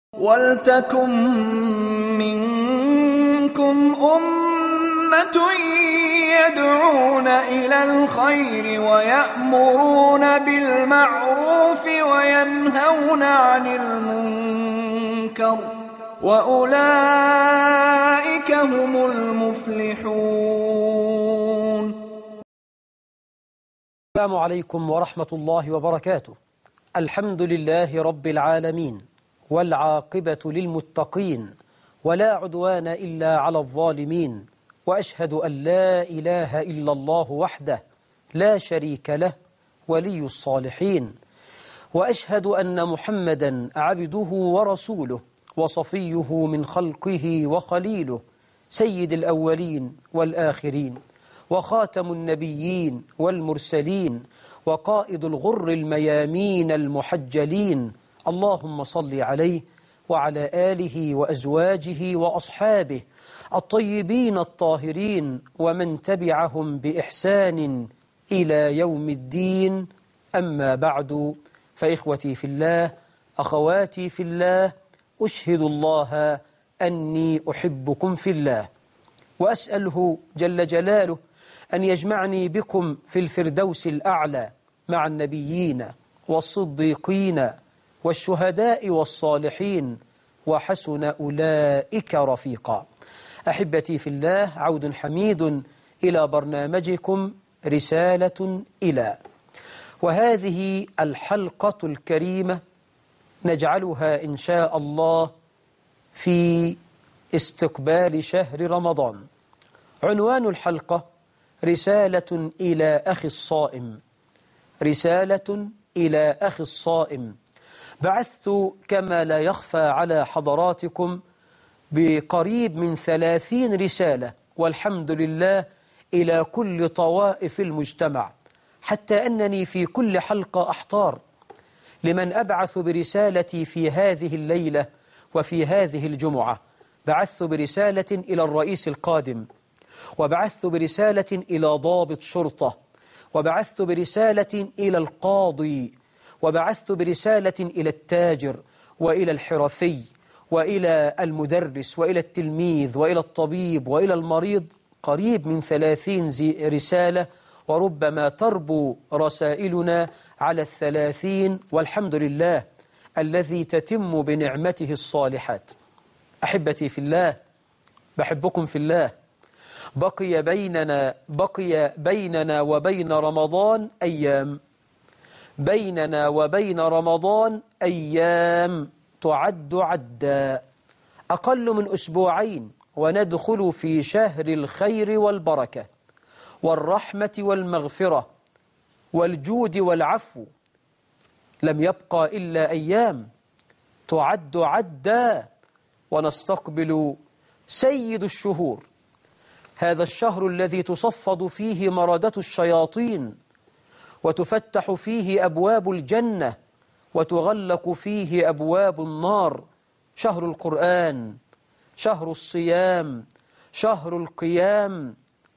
وَلْتَكُن مِّنكُمْ أُمَّةٌ يَدْعُونَ إِلَى الْخَيْرِ وَيَأْمُرُونَ بِالْمَعْرُوفِ وَيَنْهَوْنَ عَنِ الْمُنكَرِ ۚ وَأُولَٰئِكَ هُمُ الْمُفْلِحُونَ السلام عليكم ورحمة الله وبركاته الحمد لله رب العالمين والعاقبة للمتقين ولا عدوان إلا على الظالمين وأشهد أن لا إله إلا الله وحده لا شريك له ولي الصالحين وأشهد أن محمدا عبده ورسوله وصفيه من خلقه وخليله سيد الأولين والآخرين وخاتم النبيين والمرسلين وقائد الغر الميامين المحجلين اللهم صل عليه وعلى آله وأزواجه وأصحابه الطيبين الطاهرين ومن تبعهم بإحسان إلى يوم الدين أما بعد فإخوتي في الله أخواتي في الله أشهد الله أني أحبكم في الله وأسأله جل جلاله أن يجمعني بكم في الفردوس الأعلى مع النبيين والصديقين والشهداء والصالحين وحسن أولئك رفيقا أحبتي في الله عود حميد إلى برنامجكم رسالة إلى وهذه الحلقة الكريمة نجعلها إن شاء الله في استقبال شهر رمضان عنوان الحلقة رسالة إلى أخي الصائم رسالة إلى أخي الصائم بعثت كما لا يخفى على حضراتكم بقريب من ثلاثين رسالة والحمد لله إلى كل طوائف المجتمع حتى أنني في كل حلقة أحتار لمن أبعث برسالتي في هذه الليلة وفي هذه الجمعة بعثت برسالة إلى الرئيس القادم وبعثت برسالة إلى ضابط شرطة وبعثت برسالة إلى القاضي وبعثت برسالة إلى التاجر وإلى الحرفي وإلى المدرس وإلى التلميذ وإلى الطبيب وإلى المريض قريب من ثلاثين رسالة وربما تربو رسائلنا على الثلاثين والحمد لله الذي تتم بنعمته الصالحات أحبتي في الله بحبكم في الله بقي بيننا بقي بيننا وبين رمضان أيام بيننا وبين رمضان أيام تعد عدا أقل من أسبوعين وندخل في شهر الخير والبركة والرحمة والمغفرة والجود والعفو لم يبقى إلا أيام تعد عدا ونستقبل سيد الشهور هذا الشهر الذي تصفد فيه مردة الشياطين وتفتح فيه أبواب الجنة وتغلق فيه أبواب النار شهر القرآن شهر الصيام شهر القيام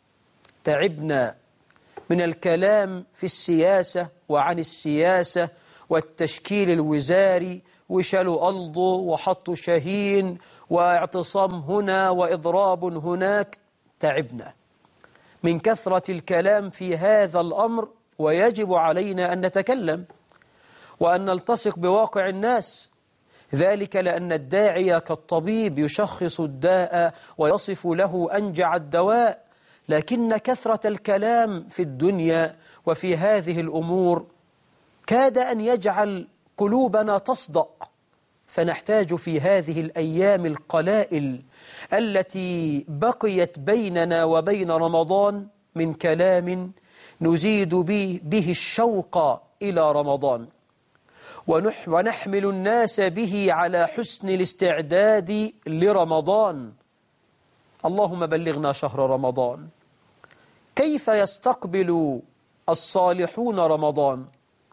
تعبنا من الكلام في السياسة وعن السياسة والتشكيل الوزاري وشالوا ألضو وحطوا شهين واعتصام هنا وإضراب هناك تعبنا من كثرة الكلام في هذا الأمر ويجب علينا أن نتكلم وأن نلتصق بواقع الناس ذلك لأن الداعي كالطبيب يشخص الداء ويصف له أنجع الدواء لكن كثرة الكلام في الدنيا وفي هذه الأمور كاد أن يجعل قلوبنا تصدأ فنحتاج في هذه الأيام القلائل التي بقيت بيننا وبين رمضان من كلام نزيد به الشوق إلى رمضان ونح ونحمل الناس به على حسن الاستعداد لرمضان اللهم بلغنا شهر رمضان كيف يستقبل الصالحون رمضان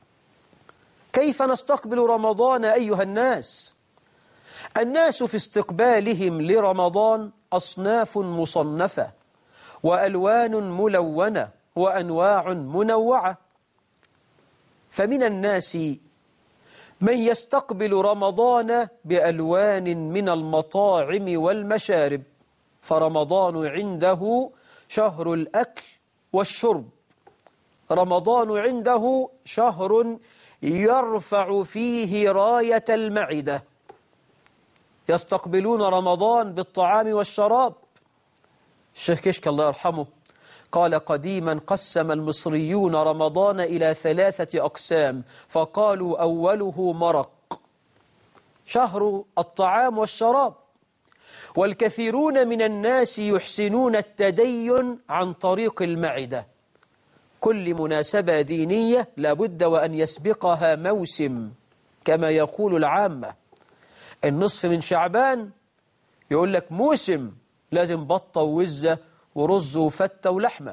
كيف نستقبل رمضان أيها الناس الناس في استقبالهم لرمضان أصناف مصنفة وألوان ملونة وأنواع منوعة فمن الناس من يستقبل رمضان بألوان من المطاعم والمشارب فرمضان عنده شهر الأكل والشرب رمضان عنده شهر يرفع فيه راية المعدة يستقبلون رمضان بالطعام والشراب الشيخ كشك الله يرحمه قال قديما قسم المصريون رمضان إلى ثلاثة أقسام فقالوا أوله مرق شهر الطعام والشراب والكثيرون من الناس يحسنون التدين عن طريق المعدة كل مناسبة دينية لابد وأن يسبقها موسم كما يقول العامة النصف من شعبان يقول لك موسم لازم بطة ووزة ورز وفتة ولحمة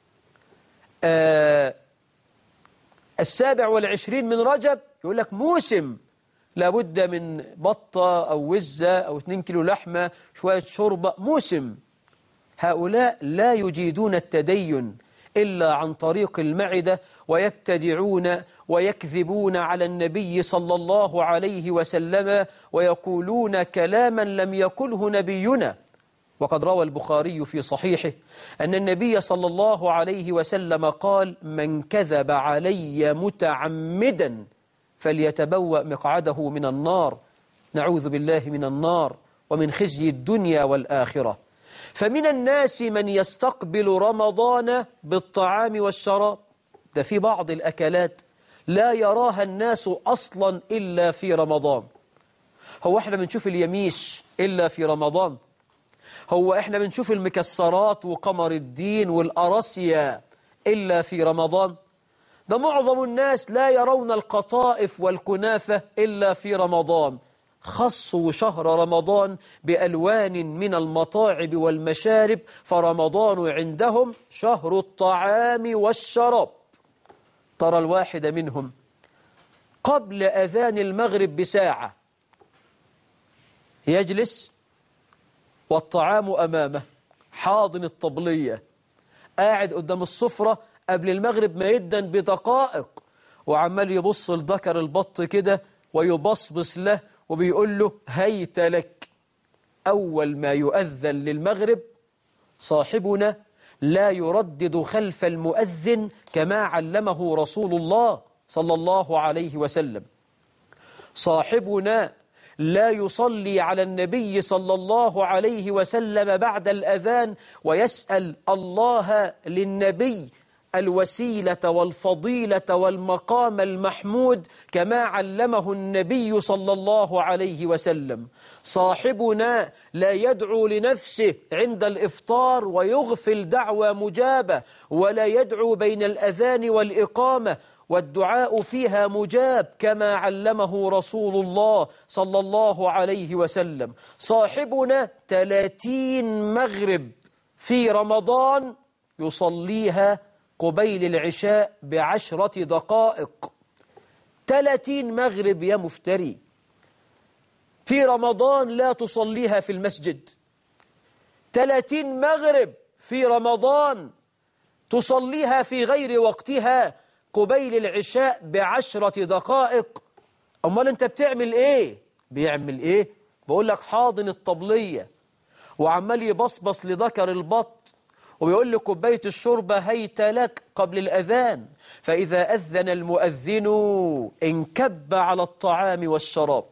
آه السابع والعشرين من رجب يقول لك موسم لابد من بطة أو وزة أو 2 كيلو لحمة شوية شوربة موسم هؤلاء لا يجيدون التدين إلا عن طريق المعدة ويبتدعون ويكذبون على النبي صلى الله عليه وسلم ويقولون كلاما لم يقله نبينا وقد روى البخاري في صحيحه أن النبي صلى الله عليه وسلم قال من كذب علي متعمدا فليتبوأ مقعده من النار نعوذ بالله من النار ومن خزي الدنيا والآخرة فمن الناس من يستقبل رمضان بالطعام والشراب ده في بعض الأكلات لا يراها الناس أصلا إلا في رمضان هو احنا بنشوف اليميش إلا في رمضان هو احنا بنشوف المكسرات وقمر الدين والأراسيا إلا في رمضان ده معظم الناس لا يرون القطائف والكنافة إلا في رمضان خصوا شهر رمضان بألوان من المطاعب والمشارب فرمضان عندهم شهر الطعام والشراب ترى الواحد منهم قبل أذان المغرب بساعة يجلس والطعام أمامه حاضن الطبلية قاعد قدام السفرة قبل المغرب ما يدن بدقائق وعمال يبص لذكر البط كده ويبصبص له وبيقول له هيت لك أول ما يؤذن للمغرب صاحبنا لا يردد خلف المؤذن كما علمه رسول الله صلى الله عليه وسلم صاحبنا لا يصلي على النبي صلى الله عليه وسلم بعد الأذان ويسأل الله للنبي الوسيلة والفضيلة والمقام المحمود كما علمه النبي صلى الله عليه وسلم صاحبنا لا يدعو لنفسه عند الإفطار ويغفل دعوى مجابة ولا يدعو بين الأذان والإقامة والدعاء فيها مجاب كما علمه رسول الله صلى الله عليه وسلم صاحبنا تلاتين مغرب في رمضان يصليها قبيل العشاء بعشرة دقائق تلاتين مغرب يا مفتري في رمضان لا تصليها في المسجد تلاتين مغرب في رمضان تصليها في غير وقتها قبيل العشاء بعشرة دقائق أمال أنت بتعمل إيه؟ بيعمل إيه؟ بقول لك حاضن الطبلية وعمال يبصبص لذكر البط وبيقول لي كوباية الشوربة هيت لك قبل الأذان فإذا أذن المؤذن انكب على الطعام والشراب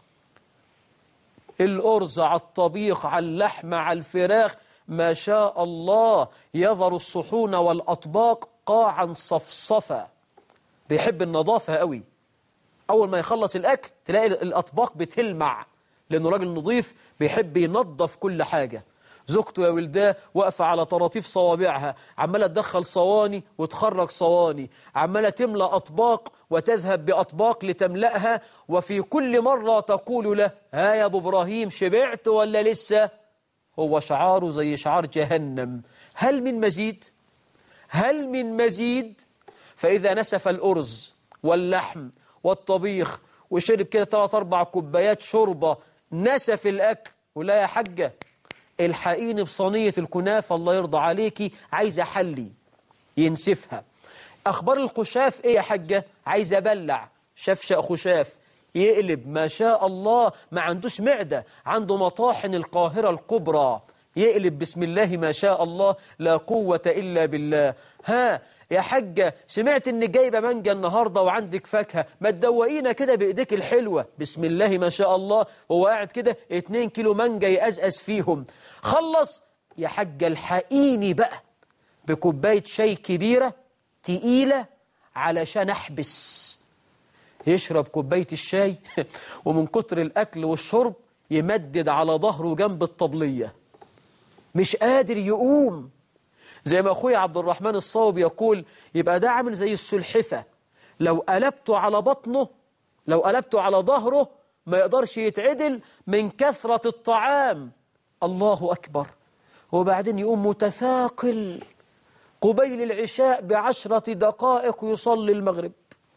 الأرز على الطبيخ على اللحم على الفراخ ما شاء الله يظهر الصحون والأطباق قاعا صفصفا بيحب النظافة قوي أول ما يخلص الأكل تلاقي الأطباق بتلمع لأنه راجل نظيف بيحب ينظف كل حاجة زوجته يا ولداه واقفة على طراطيف صوابعها عمالة تدخل صواني وتخرج صواني عمالة تملى أطباق وتذهب بأطباق لتملأها وفي كل مرة تقول له ها يا أبو إبراهيم شبعت ولا لسه هو شعاره زي شعار جهنم هل من مزيد هل من مزيد فإذا نسف الأرز واللحم والطبيخ وشرب كده ثلاث أربع كوبايات شوربة نسف الأكل ولا يا حجة الحقيني بصينية الكنافة الله يرضى عليكي عايزة حلي ينسفها أخبار الخشاف إيه يا حجة عايزة بلع شفشق خشاف يقلب ما شاء الله ما عندوش معدة عنده مطاحن القاهرة الكبرى يقلب بسم الله ما شاء الله لا قوة إلا بالله ها يا حاجة سمعت إنك جايبة مانجا النهاردة وعندك فاكهة ما تدوقينا كده بإيديك الحلوة بسم الله ما شاء الله وهو قاعد كده اتنين كيلو مانجا يقزقز فيهم خلص يا حاجة الحقيني بقى بكوباية شاي كبيرة تقيلة علشان أحبس يشرب كوباية الشاي ومن كتر الأكل والشرب يمدد على ظهره جنب الطبلية مش قادر يقوم زي ما أخوي عبد الرحمن الصوب يقول يبقى ده عامل زي السلحفة لو قلبته على بطنه لو قلبته على ظهره ما يقدرش يتعدل من كثرة الطعام الله أكبر وبعدين يقوم متثاقل قبيل العشاء بعشرة دقائق يصلي المغرب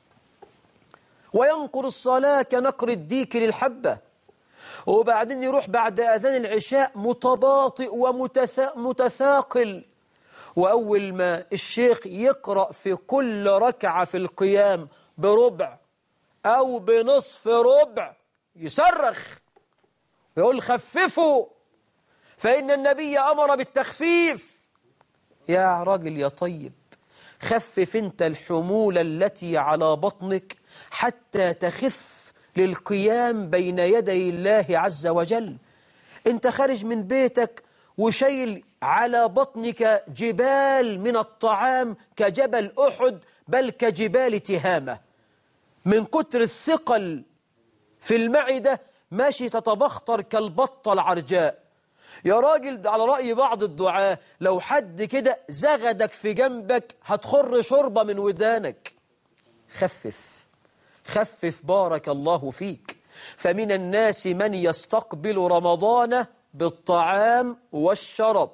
وينقر الصلاة كنقر الديك للحبة وبعدين يروح بعد أذان العشاء متباطئ ومتثاقل وأول ما الشيخ يقرأ في كل ركعة في القيام بربع أو بنصف ربع يصرخ ويقول خففوا فإن النبي أمر بالتخفيف يا راجل يا طيب خفف انت الحمولة التي على بطنك حتى تخف للقيام بين يدي الله عز وجل انت خارج من بيتك وشيل على بطنك جبال من الطعام كجبل أحد بل كجبال تهامة من كتر الثقل في المعدة ماشي تتبختر كالبطة العرجاء يا راجل على رأي بعض الدعاة لو حد كده زغدك في جنبك هتخر شربة من ودانك خفف خفف بارك الله فيك فمن الناس من يستقبل رمضان بالطعام والشراب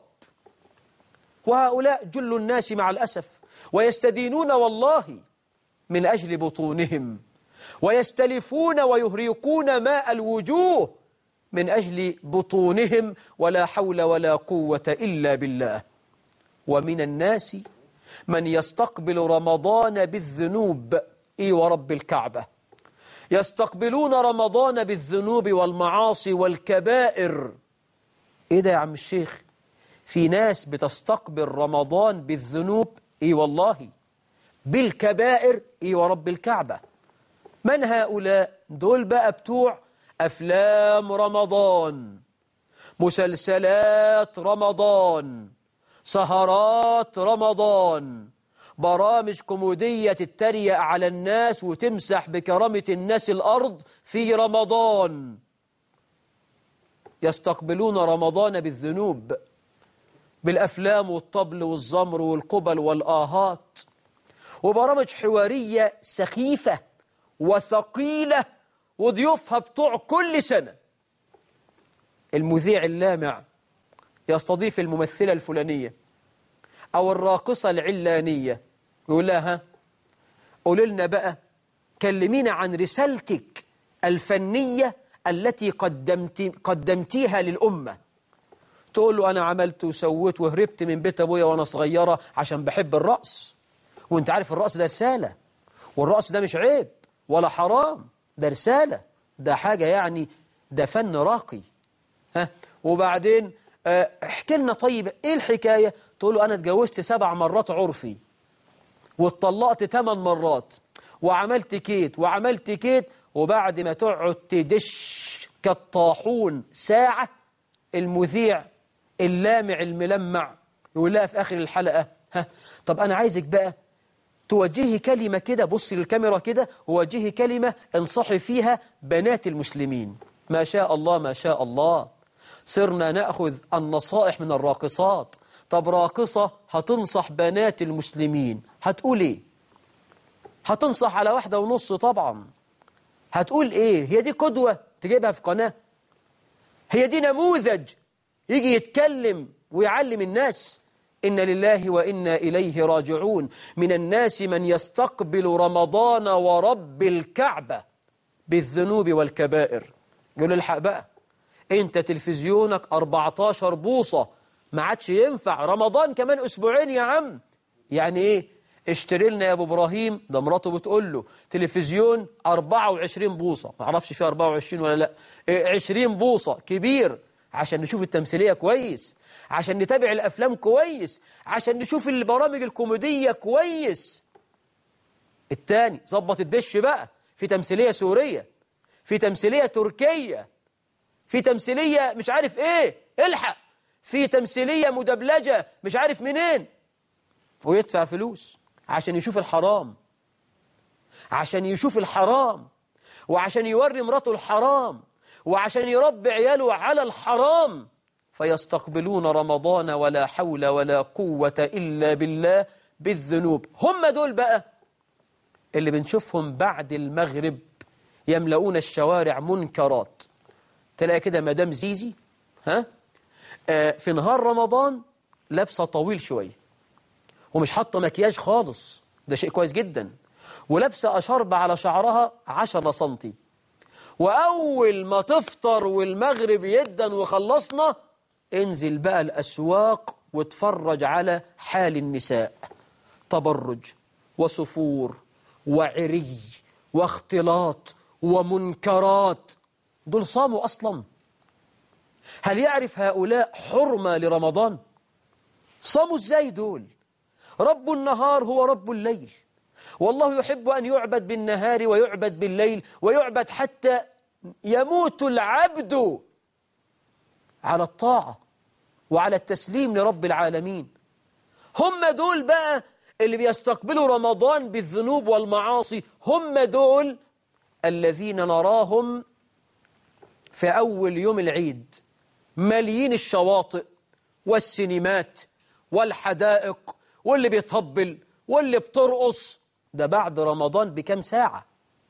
وهؤلاء جل الناس مع الأسف ويستدينون والله من أجل بطونهم ويستلفون ويهريقون ماء الوجوه من أجل بطونهم ولا حول ولا قوة إلا بالله ومن الناس من يستقبل رمضان بالذنوب إي ورب الكعبة يستقبلون رمضان بالذنوب والمعاصي والكبائر إيه ده يا عم الشيخ في ناس بتستقبل رمضان بالذنوب إي والله بالكبائر إي ورب الكعبة من هؤلاء دول بقى بتوع أفلام رمضان مسلسلات رمضان سهرات رمضان برامج كوميدية تتريق على الناس وتمسح بكرامة الناس الأرض في رمضان يستقبلون رمضان بالذنوب بالأفلام والطبل والزمر والقبل والآهات وبرامج حوارية سخيفة وثقيلة وضيوفها بتوع كل سنة المذيع اللامع يستضيف الممثلة الفلانية أو الراقصة العلانية يقول لها قول لنا بقى كلمينا عن رسالتك الفنية التي قدمت قدمتيها للأمة تقول له أنا عملت وسويت وهربت من بيت أبويا وأنا صغيرة عشان بحب الرقص وانت عارف الرقص ده رسالة والرقص ده مش عيب ولا حرام ده رسالة ده حاجة يعني ده فن راقي ها وبعدين اه احكي لنا طيب ايه الحكاية تقول له انا اتجوزت سبع مرات عرفي واتطلقت ثمان مرات وعملت كيت وعملت كيت وبعد ما تقعد تدش كالطاحون ساعة المذيع اللامع الملمع يقول لها في آخر الحلقة ها طب أنا عايزك بقى توجهي كلمة كده بصي للكاميرا كده ووجهي كلمة انصحي فيها بنات المسلمين ما شاء الله ما شاء الله صرنا نأخذ النصائح من الراقصات طب راقصة هتنصح بنات المسلمين هتقول ايه هتنصح على واحدة ونص طبعا هتقول ايه هي دي قدوة تجيبها في قناة هي دي نموذج يجي يتكلم ويعلم الناس إن لله وإنا إليه راجعون من الناس من يستقبل رمضان ورب الكعبة بالذنوب والكبائر يقول الحق بقى انت تلفزيونك 14 بوصة ما عادش ينفع رمضان كمان أسبوعين يا عم يعني ايه اشتري لنا يا ابو ابراهيم ده مراته بتقول له تلفزيون 24 بوصه ما اعرفش فيه 24 ولا لا إيه 20 بوصه كبير عشان نشوف التمثيليه كويس عشان نتابع الافلام كويس عشان نشوف البرامج الكوميديه كويس التاني ظبط الدش بقى في تمثيليه سوريه في تمثيليه تركيه في تمثيليه مش عارف ايه الحق في تمثيليه مدبلجه مش عارف منين ويدفع فلوس عشان يشوف الحرام عشان يشوف الحرام وعشان يوري مراته الحرام وعشان يربي عياله على الحرام فيستقبلون رمضان ولا حول ولا قوة إلا بالله بالذنوب هم دول بقى اللي بنشوفهم بعد المغرب يملؤون الشوارع منكرات تلاقي كده مدام زيزي ها آه في نهار رمضان لابسه طويل شويه ومش حاطه مكياج خالص ده شيء كويس جدا ولابسه اشرب على شعرها 10 سنتي واول ما تفطر والمغرب يدا وخلصنا انزل بقى الاسواق واتفرج على حال النساء تبرج وسفور وعري واختلاط ومنكرات دول صاموا اصلا هل يعرف هؤلاء حرمه لرمضان صاموا ازاي دول رب النهار هو رب الليل والله يحب أن يعبد بالنهار ويعبد بالليل ويعبد حتى يموت العبد على الطاعة وعلى التسليم لرب العالمين هم دول بقى اللي بيستقبلوا رمضان بالذنوب والمعاصي هم دول الذين نراهم في أول يوم العيد مليين الشواطئ والسينمات والحدائق واللي بيطبل واللي بترقص ده بعد رمضان بكم ساعة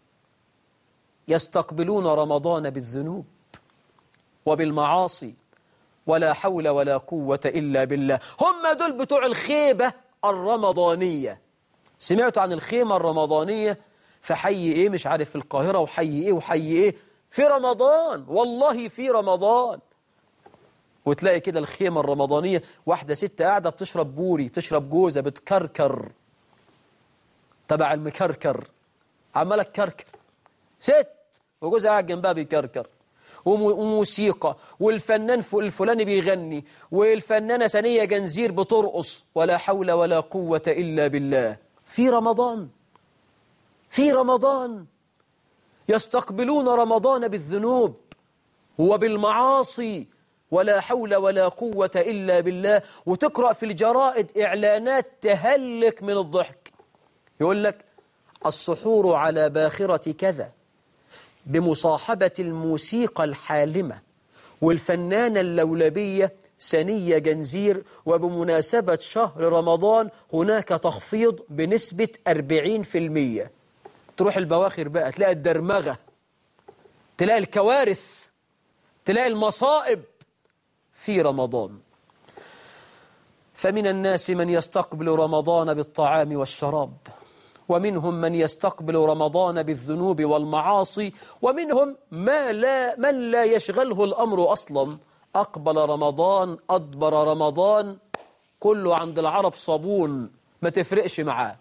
يستقبلون رمضان بالذنوب وبالمعاصي ولا حول ولا قوة إلا بالله هم دول بتوع الخيبة الرمضانية سمعتوا عن الخيمة الرمضانية في حي إيه مش عارف في القاهرة وحي إيه وحي إيه في رمضان والله في رمضان وتلاقي كده الخيمة الرمضانية واحدة ست قاعدة بتشرب بوري بتشرب جوزة بتكركر تبع المكركر عمالة تكركر ست وجوزها قاعد جنبها بيكركر وموسيقى والفنان الفلاني بيغني والفنانة سنية جنزير بترقص ولا حول ولا قوة إلا بالله في رمضان في رمضان يستقبلون رمضان بالذنوب وبالمعاصي ولا حول ولا قوة إلا بالله وتقرأ في الجرائد إعلانات تهلك من الضحك يقول لك السحور على باخرة كذا بمصاحبة الموسيقى الحالمة والفنانة اللولبية سنية جنزير وبمناسبة شهر رمضان هناك تخفيض بنسبة 40% تروح البواخر بقى تلاقي الدرمغة تلاقي الكوارث تلاقي المصائب في رمضان فمن الناس من يستقبل رمضان بالطعام والشراب ومنهم من يستقبل رمضان بالذنوب والمعاصي ومنهم ما لا من لا يشغله الأمر أصلا أقبل رمضان أدبر رمضان كله عند العرب صابون ما تفرقش معاه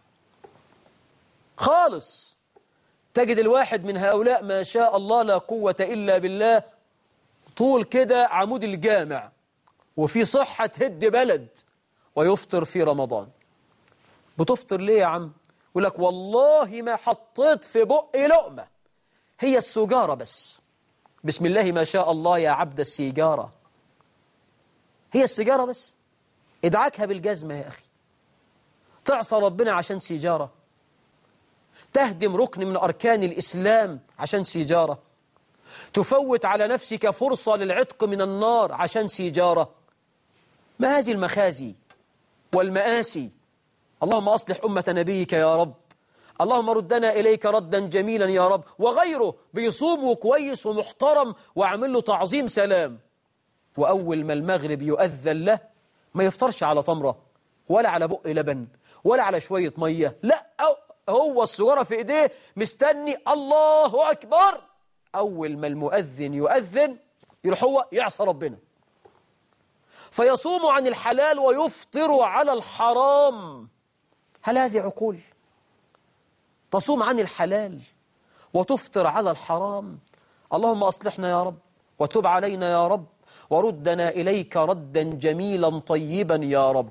خالص تجد الواحد من هؤلاء ما شاء الله لا قوة إلا بالله طول كده عمود الجامع وفي صحة هد بلد ويفطر في رمضان بتفطر ليه يا عم يقول لك والله ما حطيت في بقي لقمة هي السجارة بس بسم الله ما شاء الله يا عبد السيجارة هي السيجارة بس ادعكها بالجزمة يا أخي تعصى ربنا عشان سيجارة تهدم ركن من أركان الإسلام عشان سيجارة تفوت على نفسك فرصة للعتق من النار عشان سيجارة ما هذه المخازي والمآسي اللهم أصلح أمة نبيك يا رب اللهم ردنا إليك ردا جميلا يا رب وغيره بيصوم كويس ومحترم وعمل له تعظيم سلام وأول ما المغرب يؤذن له ما يفطرش على تمرة ولا على بق لبن ولا على شوية مية لا هو السجارة في إيديه مستني الله أكبر أول ما المؤذن يؤذن يروح هو يعصى ربنا فيصوم عن الحلال ويفطر على الحرام هل هذه عقول تصوم عن الحلال وتفطر على الحرام اللهم أصلحنا يا رب وتب علينا يا رب وردنا إليك ردا جميلا طيبا يا رب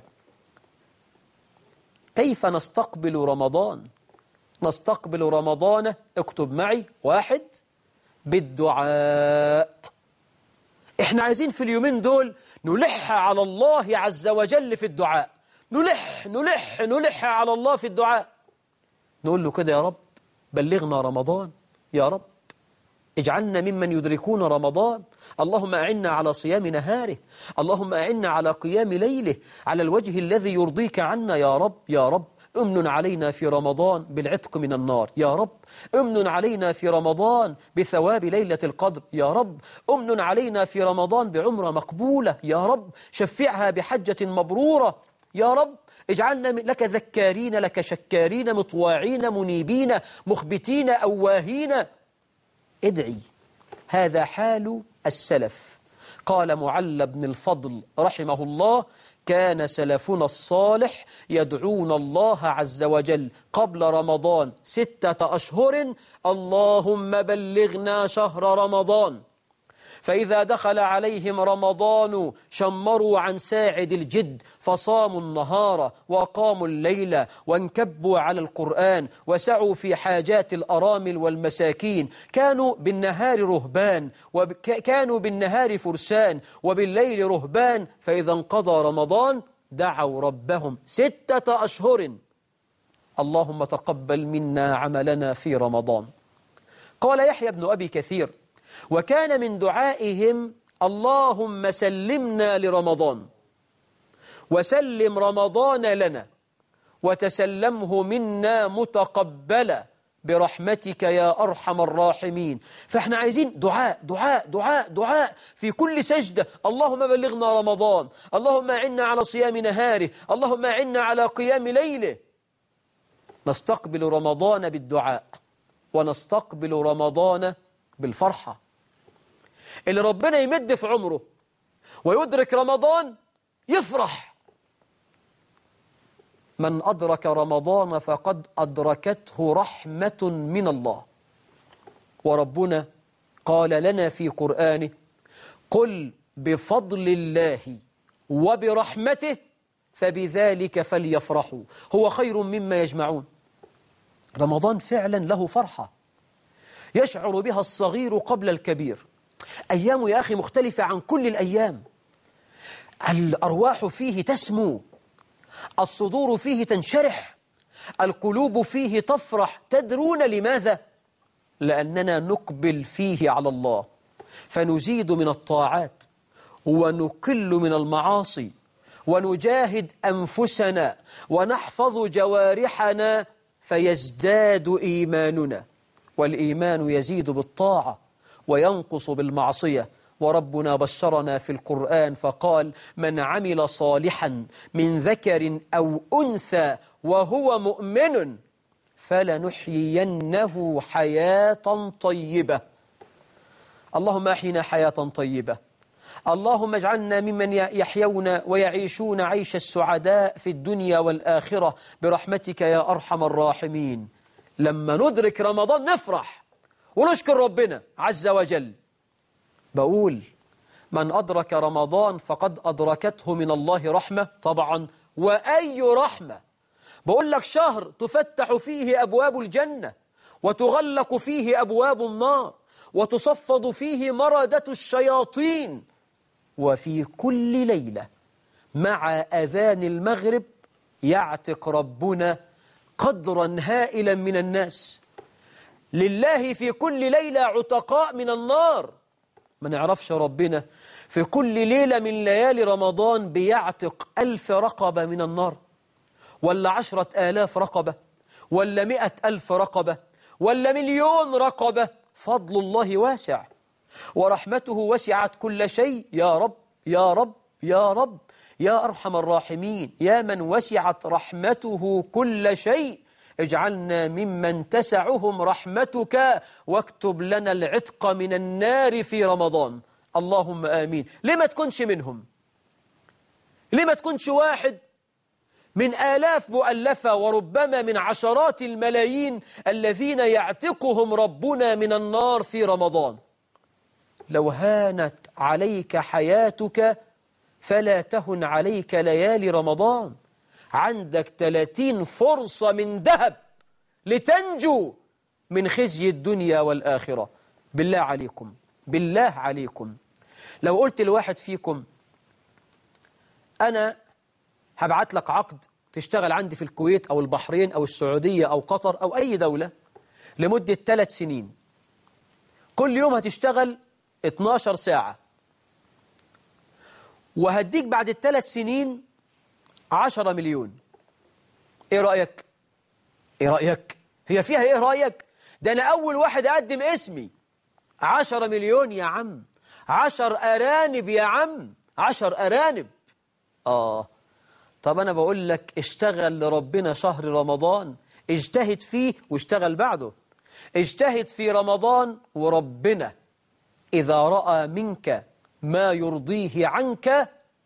كيف نستقبل رمضان نستقبل رمضان اكتب معي واحد بالدعاء احنا عايزين في اليومين دول نلح على الله عز وجل في الدعاء نلح نلح نلح على الله في الدعاء نقول له كده يا رب بلغنا رمضان يا رب اجعلنا ممن يدركون رمضان اللهم أعنا على صيام نهاره اللهم أعنا على قيام ليله على الوجه الذي يرضيك عنا يا رب يا رب أمن علينا في رمضان بالعتق من النار يا رب أمن علينا في رمضان بثواب ليلة القدر يا رب أمن علينا في رمضان بعمرة مقبولة يا رب شفعها بحجة مبرورة يا رب اجعلنا لك ذكارين لك شكارين مطواعين منيبين مخبتين أواهين ادعي هذا حال السلف قال معل بن الفضل رحمه الله كان سلفنا الصالح يدعون الله عز وجل قبل رمضان ستة أشهر اللهم بلغنا شهر رمضان فإذا دخل عليهم رمضان شمروا عن ساعد الجد فصاموا النهار وقاموا الليل وانكبوا على القرآن وسعوا في حاجات الأرامل والمساكين كانوا بالنهار رهبان وكانوا بالنهار فرسان وبالليل رهبان فإذا انقضى رمضان دعوا ربهم ستة أشهر اللهم تقبل منا عملنا في رمضان قال يحيى بن أبي كثير وكان من دعائهم اللهم سلمنا لرمضان وسلم رمضان لنا وتسلمه منا متقبلا برحمتك يا أرحم الراحمين فاحنا عايزين دعاء دعاء دعاء دعاء في كل سجدة اللهم بلغنا رمضان اللهم أعنا على صيام نهاره اللهم أعنا على قيام ليله نستقبل رمضان بالدعاء ونستقبل رمضان بالفرحة اللي ربنا يمد في عمره ويدرك رمضان يفرح من أدرك رمضان فقد أدركته رحمة من الله وربنا قال لنا في قرآنه قل بفضل الله وبرحمته فبذلك فليفرحوا هو خير مما يجمعون رمضان فعلا له فرحة يشعر بها الصغير قبل الكبير أيام يا أخي مختلفة عن كل الأيام الأرواح فيه تسمو الصدور فيه تنشرح القلوب فيه تفرح تدرون لماذا؟ لأننا نقبل فيه على الله فنزيد من الطاعات ونقل من المعاصي ونجاهد أنفسنا ونحفظ جوارحنا فيزداد إيماننا والإيمان يزيد بالطاعة وينقص بالمعصية وربنا بشرنا في القرآن فقال من عمل صالحا من ذكر أو أنثى وهو مؤمن فلنحيينه حياة طيبة اللهم أحينا حياة طيبة اللهم اجعلنا ممن يحيون ويعيشون عيش السعداء في الدنيا والآخرة برحمتك يا أرحم الراحمين لما ندرك رمضان نفرح ونشكر ربنا عز وجل بقول من أدرك رمضان فقد أدركته من الله رحمة طبعا وأي رحمة بقول لك شهر تفتح فيه أبواب الجنة وتغلق فيه أبواب النار وتصفد فيه مردة الشياطين وفي كل ليلة مع أذان المغرب يعتق ربنا قدرا هائلا من الناس لله في كل ليلة عتقاء من النار ما نعرفش ربنا في كل ليلة من ليالي رمضان بيعتق ألف رقبة من النار ولا عشرة آلاف رقبة ولا مئة ألف رقبة ولا مليون رقبة فضل الله واسع ورحمته وسعت كل شيء يا رب يا رب يا رب يا أرحم الراحمين يا من وسعت رحمته كل شيء اجعلنا ممن تسعهم رحمتك واكتب لنا العتق من النار في رمضان اللهم آمين ليه ما تكونش منهم ليه ما تكونش واحد من آلاف مؤلفة وربما من عشرات الملايين الذين يعتقهم ربنا من النار في رمضان لو هانت عليك حياتك فلا تهن عليك ليالي رمضان عندك 30 فرصة من ذهب لتنجو من خزي الدنيا والآخرة بالله عليكم بالله عليكم لو قلت لواحد فيكم أنا هبعت لك عقد تشتغل عندي في الكويت أو البحرين أو السعودية أو قطر أو أي دولة لمدة ثلاث سنين كل يوم هتشتغل 12 ساعة وهديك بعد الثلاث سنين 10 مليون ايه رأيك ايه رأيك هي فيها ايه رأيك ده انا اول واحد اقدم اسمي 10 مليون يا عم 10 ارانب يا عم 10 ارانب اه طب انا بقول لك اشتغل لربنا شهر رمضان اجتهد فيه واشتغل بعده اجتهد في رمضان وربنا إذا رأى منك ما يرضيه عنك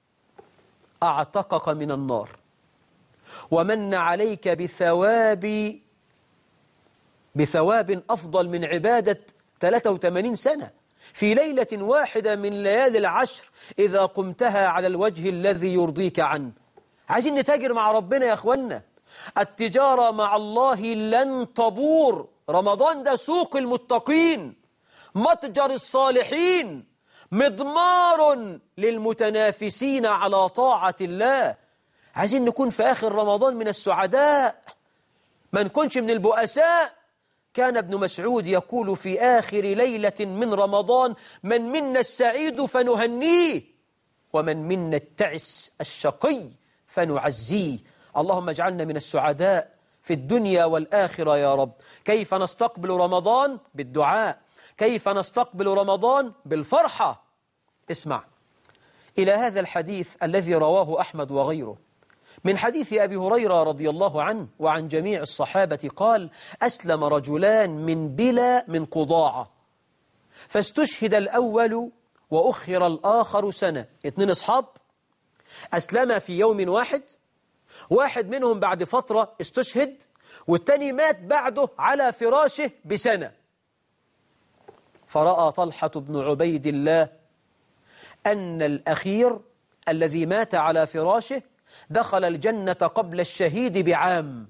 أعتقك من النار ومن عليك بثواب بثواب أفضل من عبادة 83 سنة في ليلة واحدة من ليالي العشر إذا قمتها على الوجه الذي يرضيك عنه عايزين نتاجر مع ربنا يا أخوانا التجارة مع الله لن تبور رمضان ده سوق المتقين متجر الصالحين مضمار للمتنافسين على طاعة الله عايزين نكون في آخر رمضان من السعداء ما نكونش من البؤساء كان ابن مسعود يقول في آخر ليلة من رمضان من منا السعيد فنهنيه ومن منا التعس الشقي فنعزيه اللهم اجعلنا من السعداء في الدنيا والآخرة يا رب كيف نستقبل رمضان بالدعاء كيف نستقبل رمضان بالفرحة اسمع إلى هذا الحديث الذي رواه أحمد وغيره من حديث أبي هريرة رضي الله عنه وعن جميع الصحابة قال أسلم رجلان من بلا من قضاعة فاستشهد الأول وأخر الآخر سنة اثنين أصحاب أسلم في يوم واحد واحد منهم بعد فترة استشهد والتاني مات بعده على فراشه بسنة فرأى طلحة بن عبيد الله أن الأخير الذي مات على فراشه دخل الجنة قبل الشهيد بعام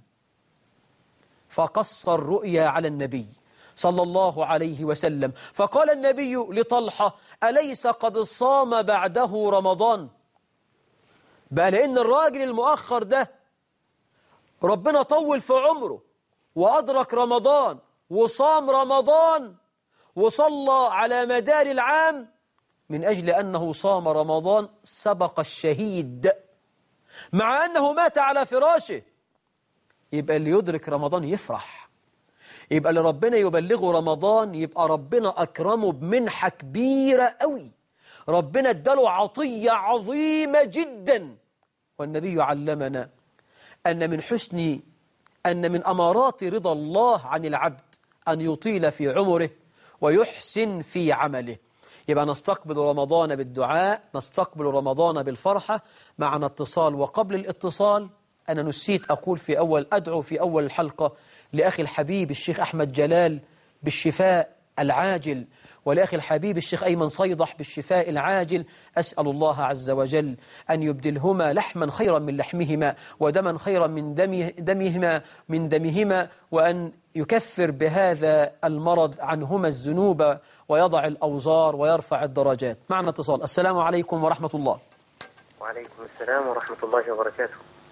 فقص الرؤيا على النبي صلى الله عليه وسلم فقال النبي لطلحة أليس قد صام بعده رمضان بقى لأن الراجل المؤخر ده ربنا طول في عمره وأدرك رمضان وصام رمضان وصلى على مدار العام من أجل أنه صام رمضان سبق الشهيد مع أنه مات على فراشه يبقى اللي يدرك رمضان يفرح يبقى اللي ربنا يبلغه رمضان يبقى ربنا أكرمه بمنحة كبيرة قوي ربنا اداله عطية عظيمة جدا والنبي علمنا أن من حسن أن من أمارات رضا الله عن العبد أن يطيل في عمره ويحسن في عمله يبقى نستقبل رمضان بالدعاء نستقبل رمضان بالفرحة معنا اتصال وقبل الاتصال أنا نسيت أقول في أول أدعو في أول الحلقة لأخي الحبيب الشيخ أحمد جلال بالشفاء العاجل ولأخي الحبيب الشيخ أيمن صيدح بالشفاء العاجل أسأل الله عز وجل أن يبدلهما لحما خيرا من لحمهما ودما خيرا من دمه دمهما من دمهما وأن يكفر بهذا المرض عنهما الذنوب ويضع الأوزار ويرفع الدرجات معنا اتصال السلام عليكم ورحمة الله وعليكم السلام ورحمة الله وبركاته